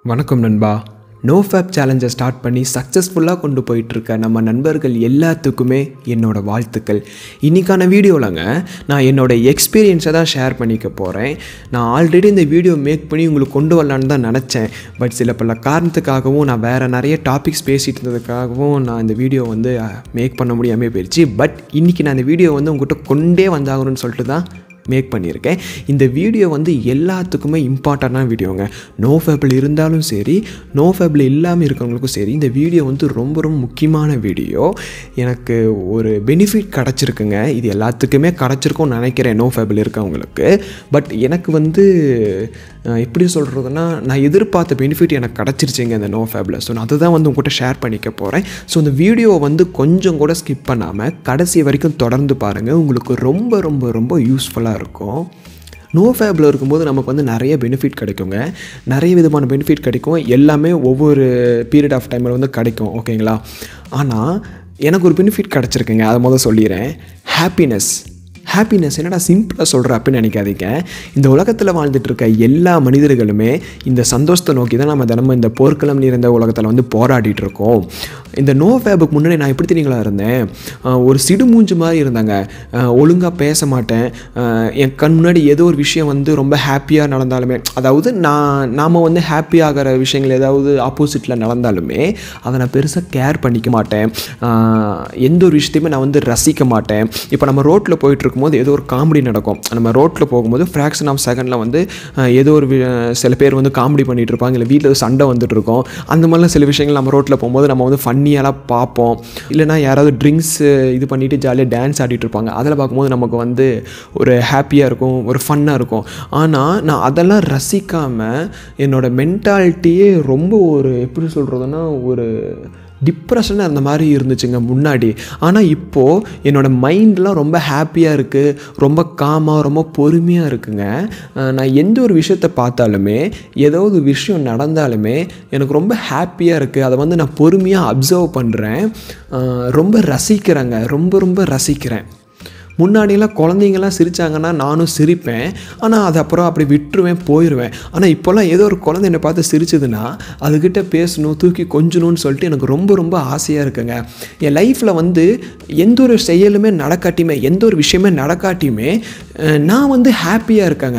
வணக்கம் நண்பா no fap சேலஞ்சை ஸ்டார்ட் பண்ணி சக்ஸஸ்ஃபுல்லாக கொண்டு போயிட்டுருக்க நம்ம நண்பர்கள் எல்லாத்துக்குமே என்னோட வாழ்த்துக்கள் இன்றைக்கான வீடியோலங்க நான் என்னோட எக்ஸ்பீரியன்ஸை தான் ஷேர் பண்ணிக்க போகிறேன் நான் ஆல்ரெடி இந்த வீடியோ மேக் பண்ணி உங்களுக்கு கொண்டு வரலான்னு தான் நினச்சேன் பட் சில பல காரணத்துக்காகவும் நான் வேறு நிறைய டாபிக்ஸ் பேசிகிட்டு இருந்ததுக்காகவும் நான் இந்த வீடியோ வந்து மேக் பண்ண முடியாமல் போயிடுச்சு பட் இன்றைக்கி நான் இந்த வீடியோ வந்து உங்கள்கிட்ட கொண்டே வந்தாகணும்னு சொல்லிட்டு தான் மேக் பண்ணியிருக்கேன் இந்த வீடியோ வந்து எல்லாத்துக்குமே இம்பார்ட்டண்டான வீடியோங்க நோ ஃபேபிள் இருந்தாலும் சரி நோ ஃபேபிள் இல்லாமல் இருக்கிறவங்களுக்கும் சரி இந்த வீடியோ வந்து ரொம்ப ரொம்ப முக்கியமான வீடியோ எனக்கு ஒரு பெனிஃபிட் கிடச்சிருக்குங்க இது எல்லாத்துக்குமே கிடச்சிருக்கும்னு நினைக்கிறேன் நோ ஃபேபிள் இருக்கவங்களுக்கு பட் எனக்கு வந்து அஹ், எப்படி சொல்கிறதுனா நான் எதிர்பார்த்த பெனிஃபிட் எனக்கு கிடச்சிருச்சுங்க இந்த நோ ஃபேபில் ஸோ நான் அதுதான் வந்து உங்கள்கிட்ட ஷேர் பண்ணிக்க போகிறேன் ஸோ இந்த வீடியோவை வந்து கொஞ்சம் கூட ஸ்கிப் பண்ணாமல் கடைசி வரைக்கும் தொடர்ந்து பாருங்கள் உங்களுக்கு ரொம்ப ரொம்ப ரொம்ப யூஸ்ஃபுல்லாக இருக்கும் நோ ஃபேபில் இருக்கும்போது நமக்கு வந்து நிறைய பெனிஃபிட் கிடைக்குங்க நிறைய விதமான பெனிஃபிட் கிடைக்கும் எல்லாமே ஒவ்வொரு பீரியட் ஆஃப் டைமில் வந்து கிடைக்கும் ஓகேங்களா ஆனால் எனக்கு ஒரு பெனிஃபிட் கிடச்சிருக்குங்க அதை முதல் சொல்லிடுறேன் ஹாப்பினஸ் ஹாப்பினஸ் என்னடா சிம்பிளாக சொல்கிற அப்படின்னு நினைக்காதீங்க இந்த உலகத்தில் வாழ்ந்துட்டு இருக்க எல்லா மனிதர்களுமே இந்த சந்தோஷத்தை நோக்கி தான் நம்ம தினமும் இந்த போர்க்களம் நிறைந்த உலகத்தில் வந்து போராடிட்டு இருக்கோம் இந்த நோ ஃபேபுக்கு முன்னாடி நான் எப்படி தெரியுங்களா இருந்தேன் ஆஹ் ஒரு சிடுமூஞ்சு மாதிரி இருந்தாங்க ஒழுங்காக பேச மாட்டேன் ஆஹ் என் கண் முன்னாடி ஏதோ ஒரு விஷயம் வந்து ரொம்ப ஹாப்பியாக நடந்தாலுமே அதாவது நான் நாம் வந்து ஹாப்பி ஆகிற விஷயங்கள் ஏதாவது ஆப்போசிட்டில் நடந்தாலுமே அதை நான் பெருசாக கேர் பண்ணிக்க மாட்டேன் ஆஹ் எந்த ஒரு விஷயத்தையுமே நான் வந்து ரசிக்க மாட்டேன் இப்போ நம்ம ரோட்டில் போயிட்டு இருக்கும்போது ஏதோ ஒரு காமெடி நடக்கும் நம்ம ரோட்டில் போகும்போது ஃப்ராக்ஷன் ஆஃப் செகண்டில் வந்து ஆஹ் ஏதோ ஒரு வி- சில பேர் வந்து காமெடி பண்ணிட்டு இருப்பாங்க இல்லை வீட்டில் சண்டை வந்துட்டு இருக்கும் அந்த மாதிரிலாம் சில விஷயங்கள் நம்ம ரோட்டில் போகும்போது நம்ம வந்து ஃபன்னியெல்லாம் பார்ப்போம் இல்லைனா யாராவது ட்ரிங்க்ஸ் இது பண்ணிட்டு ஜாலியாக டான்ஸ் ஆடிட்டு இருப்பாங்க அதில் பார்க்கும்போது நமக்கு வந்து ஒரு ஹாப்பியாக இருக்கும் ஒரு ஃபன்னாக இருக்கும் ஆனால் நான் அதெல்லாம் ரசிக்காமல் என்னோட மென்டாலிட்டியே ரொம்ப ஒரு எப்படி சொல்கிறதுனா ஒரு டிப்ரெஷனாக இருந்த மாதிரி இருந்துச்சுங்க முன்னாடி ஆனால் இப்போது என்னோடய மைண்ட்லாம் ரொம்ப ஹாப்பியாக இருக்குது ரொம்ப காமாக ரொம்ப பொறுமையாக இருக்குங்க அஹ் நான் எந்த ஒரு விஷயத்தை பார்த்தாலுமே ஏதோ ஒரு விஷயம் நடந்தாலுமே எனக்கு ரொம்ப ஹாப்பியாக இருக்குது அதை வந்து நான் பொறுமையாக அப்சர்வ் பண்ணுறேன் ரொம்ப ரசிக்கிறேங்க ரொம்ப ரொம்ப ரசிக்கிறேன் முன்னாடியெல்லாம் குழந்தைங்கலாம் சிரித்தாங்கன்னா நானும் சிரிப்பேன் ஆனால் அது அப்புறம் அப்படி விட்டுருவேன் போயிடுவேன் ஆனால் இப்போல்லாம் ஏதோ ஒரு குழந்தை என்னை பார்த்து சிரிச்சதுன்னா அதுக்கிட்ட பேசணும் தூக்கி கொஞ்சணும்னு சொல்லிட்டு எனக்கு ரொம்ப ரொம்ப ஆசையாக இருக்குங்க என் லைஃப்பில் வந்து எந்த ஒரு செயலுமே நடக்காட்டியுமே எந்த ஒரு விஷயமே நடக்காட்டியுமே அஹ், நான் வந்து ஹாப்பியாக இருக்கேங்க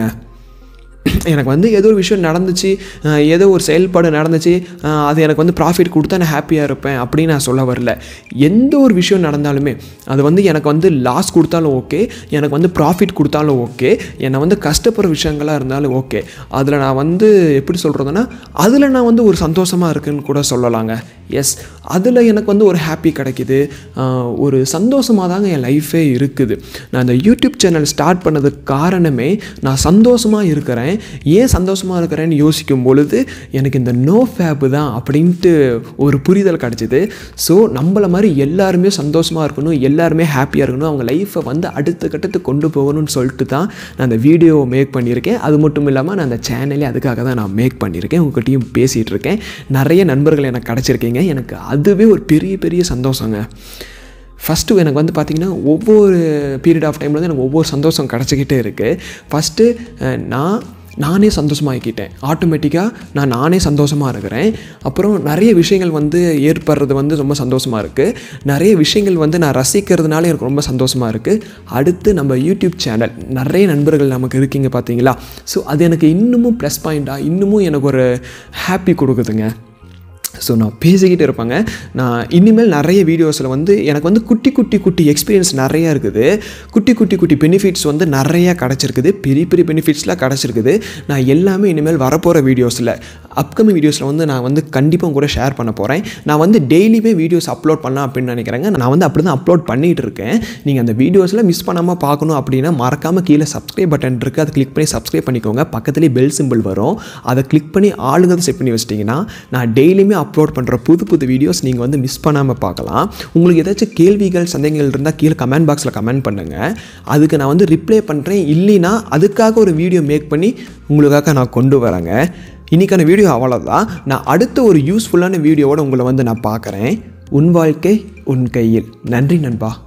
எனக்கு வந்து ஏதோ ஒரு விஷயம் நடந்துச்சு அஹ் ஏதோ ஒரு செயல்பாடு நடந்துச்சு அஹ் அது எனக்கு வந்து ப்ராஃபிட் கொடுத்தா நான் ஹாப்பியாக இருப்பேன் அப்படின்னு நான் சொல்ல வரல எந்த ஒரு விஷயம் நடந்தாலுமே அது வந்து எனக்கு வந்து லாஸ் கொடுத்தாலும் ஓகே எனக்கு வந்து ப்ராஃபிட் கொடுத்தாலும் ஓகே என்னை வந்து கஷ்டப்படுற விஷயங்களாக இருந்தாலும் ஓகே அதில் நான் வந்து எப்படி சொல்கிறதுனா அதில் நான் வந்து ஒரு சந்தோஷமாக இருக்குன்னு கூட சொல்லலாங்க எஸ் அதில் எனக்கு வந்து ஒரு ஹாப்பி கிடைக்குது ஆஹ் ஒரு சந்தோஷமாக தாங்க என் லைஃபே இருக்குது நான் இந்த யூடியூப் சேனல் ஸ்டார்ட் பண்ணதுக்கு காரணமே நான் சந்தோஷமாக இருக்கிறேன் ஏன் சந்தோஷமாக இருக்கிறேன்னு யோசிக்கும் பொழுது எனக்கு இந்த நோ ஃபேப்பு தான் அப்படின்ட்டு ஒரு புரிதல் கிடச்சிது ஸோ நம்மளை மாதிரி எல்லாருமே சந்தோஷமாக இருக்கணும் எல்லாருமே ஹாப்பியாக இருக்கணும் அவங்க லைஃப்பை வந்து அடுத்த கட்டத்துக்கு கொண்டு போகணும்னு சொல்லிட்டு தான் நான் அந்த வீடியோ மேக் பண்ணியிருக்கேன் அது மட்டும் இல்லாமல் நான் அந்த சேனலே அதுக்காக தான் நான் மேக் பண்ணியிருக்கேன் உங்கள்கிட்டயும் பேசிகிட்டு இருக்கேன் நிறைய நண்பர்கள் எனக்கு கிடச்சிருக்கீங்க எனக்கு அதுவே ஒரு பெரிய பெரிய சந்தோஷங்க ஃபஸ்ட்டு எனக்கு வந்து பார்த்திங்கன்னா ஒவ்வொரு பீரியட் ஆஃப் டைமில் வந்து எனக்கு ஒவ்வொரு சந்தோஷம் கிடச்சிக்கிட்டே இருக்குது ஃபஸ்ட்டு நான் நானே சந்தோஷமாகிக்கிட்டேன் ஆட்டோமேட்டிக்காக நான் நானே சந்தோஷமாக இருக்கிறேன் அப்புறம் நிறைய விஷயங்கள் வந்து ஏற்படுறது வந்து ரொம்ப சந்தோஷமாக இருக்குது நிறைய விஷயங்கள் வந்து நான் ரசிக்கிறதுனால எனக்கு ரொம்ப சந்தோஷமாக இருக்குது அடுத்து நம்ம யூடியூப் சேனல் நிறைய நண்பர்கள் நமக்கு இருக்கீங்க பார்த்தீங்களா ஸோ அது எனக்கு இன்னமும் ப்ளஸ் பாயிண்ட்டாக இன்னமும் எனக்கு ஒரு ஹாப்பி கொடுக்குதுங்க ஸோ நான் பேசிக்கிட்டே இருப்பேங்க நான் இனிமேல் நிறைய வீடியோஸில் வந்து எனக்கு வந்து குட்டி குட்டி குட்டி எக்ஸ்பீரியன்ஸ் நிறையா இருக்குது குட்டி குட்டி குட்டி பெனிஃபிட்ஸ் வந்து நிறையா கிடச்சிருக்குது பெரிய பெரிய பெனிஃபிட்ஸ்லாம் கிடச்சிருக்குது நான் எல்லாமே இனிமேல் வரப்போகிற வீடியோஸில் அப்கமிங் வீடியோஸில் வந்து நான் வந்து கண்டிப்பாக உங்க கூட ஷேர் பண்ண போகிறேன் நான் வந்து டெய்லியுமே வீடியோஸ் அப்லோட் பண்ணலாம் அப்படின்னு நினைக்கிறேங்க நான் வந்து அப்படி தான் அப்லோட் பண்ணிகிட்டு இருக்கேன் நீங்கள் அந்த வீடியோஸில் மிஸ் பண்ணாமல் பார்க்கணும் அப்படின்னா மறக்காமல் கீழே சப்ஸ்கிரைப் பட்டன் இருக்குது அதை கிளிக் பண்ணி சப்ஸ்கிரைப் பண்ணிக்கோங்க பக்கத்துலேயே பெல் சிம்பிள் வரும் அதை கிளிக் பண்ணி ஆளுங்கிறத செட் பண்ணி வச்சிட்டிங்கன்னா நான் டெய்லியுமே அப்லோட் பண்ணுற புது புது வீடியோஸ் நீங்கள் வந்து மிஸ் பண்ணாமல் பார்க்கலாம் உங்களுக்கு ஏதாச்சும் கேள்விகள் சந்தேகங்கள் இருந்தால் கீழே கமெண்ட் பாக்ஸில் கமெண்ட் பண்ணுங்கள் அதுக்கு நான் வந்து ரிப்ளை பண்ணுறேன் இல்லைன்னா அதுக்காக ஒரு வீடியோ மேக் பண்ணி உங்களுக்காக நான் கொண்டு வரேங்க இன்றைக்கான வீடியோ அவ்வளோதான் நான் அடுத்த ஒரு யூஸ்ஃபுல்லான வீடியோவோட உங்களை வந்து நான் பார்க்குறேன் உன் வாழ்க்கை உன் கையில் நன்றி நண்பா